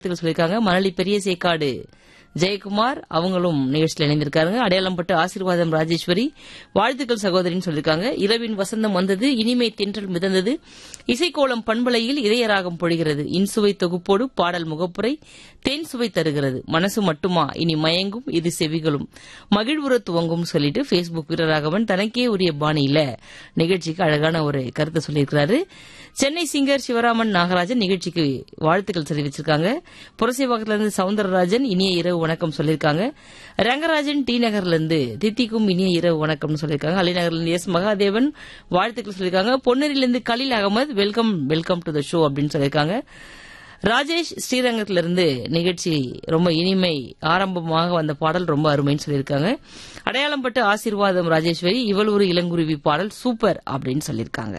சொல்லியிருக்காங்க மணலி பெரிய சேக்காடு ஜெயக்குமார் அவங்களும் நிகழ்ச்சியில் இணைந்திருக்காங்க அடையாளம்பட்டு ஆசீர்வாதம் ராஜேஸ்வரி வாழ்த்துக்கள் சகோதரின்னு சொல்லியிருக்காங்க இரவின் வசந்தம் வந்தது இனிமை தென்றல் மிதந்தது இசைக்கோளம் பண்பலையில் இதயராகம் பொழிகிறது இன்சுவை தொகுப்போடு பாடல் முகப்புரை தேன் சுவை தருகிறது மனசு மட்டுமா இனி மயங்கும் இது செவிகளும் மகிழ்வுற துவங்கும் சொல்லிட்டு பேஸ்புக் வீரராகவன் தனக்கே உரிய பாணியில நிகழ்ச்சிக்கு அழகான ஒரு கருத்தை சொல்லியிருக்கிறாரு சென்னை சிங்கர் சிவராமன் நாகராஜன் நிகழ்ச்சிக்கு வாழ்த்துக்கள் தெரிவிச்சிருக்காங்க புரசைவாக்கத்துல இருந்து சவுந்தரராஜன் இனிய இரவு வணக்கம் சொல்லியிருக்காங்க ரங்கராஜன் டி நகர்ல இருந்து தித்திக்கும் இனிய இரவு வணக்கம்னு சொல்லியிருக்காங்க அலிநகர்ல இருந்து எஸ் மகாதேவன் வாழ்த்துக்கள் சொல்லியிருக்காங்க பொன்னேரியில இருந்து Khaleel Ahmed welcome welcome to the show அப்படின்னு சொல்லியிருக்காங்க ராஜேஷ் ஸ்ரீரங்கத்துல இருந்து நிகழ்ச்சி ரொம்ப இனிமை ஆரம்பமாக வந்த பாடல் ரொம்ப அருமைன்னு சொல்லியிருக்காங்க அடையாளம் பட்டு ஆசீர்வாதம் ராஜேஸ்வரி இவள் ஒரு இளங்குருவி பாடல் சூப்பர் அப்படின்னு சொல்லியிருக்காங்க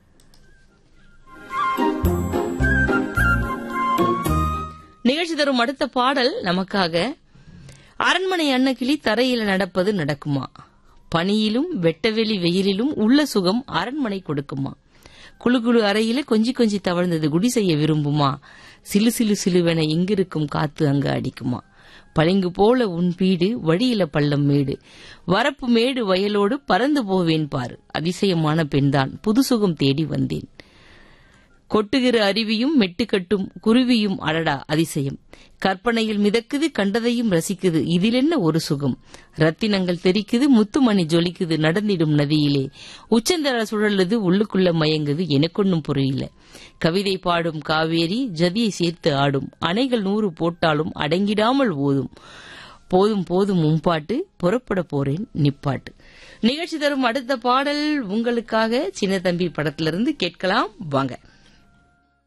நிகழ்ச்சி தரும் அடுத்த பாடல் நமக்காக அரண்மனை அன்னக்கிளி தரையில நடப்பது நடக்குமா பனியிலும் வெட்டவெளி வெயிலிலும் உள்ள சுகம் அரண்மனை கொடுக்குமா குழு குழு அறையில கொஞ்சி கொஞ்சி தவழ்ந்தது குடி செய்ய விரும்புமா சிலு சிலு சிலுவென இங்கிருக்கும் காத்து அங்க அடிக்குமா பளிங்கு போல உன் வீடு வழியில பள்ளம் மேடு வரப்பு மேடு வயலோடு பறந்து போவேன் பாரு அதிசயமான பெண்தான் புது சுகம் தேடி வந்தேன் கொட்டுகிற அருவியும் மெட்டுக்கட்டும் குருவியும் அடடா அதிசயம் கற்பனையில் மிதக்குது கண்டதையும் ரசிக்குது இதில் என்ன ஒரு சுகம் ரத்தினங்கள் தெரிக்குது முத்துமணி ஜொலிக்குது நடந்திடும் நதியிலே உச்சந்தர சுழலுது உள்ளுக்குள்ள மயங்குது எனக்கொன்னும் புரியல கவிதை பாடும் காவேரி ஜதியை சேர்த்து ஆடும் அணைகள் நூறு போட்டாலும் அடங்கிடாமல் ஓதும் போதும் போதும் மும்பாட்டு புறப்பட போறேன் நிப்பாட்டு நிகழ்ச்சி தரும் அடுத்த பாடல் உங்களுக்காக சின்ன தம்பி படத்திலிருந்து கேட்கலாம் வாங்க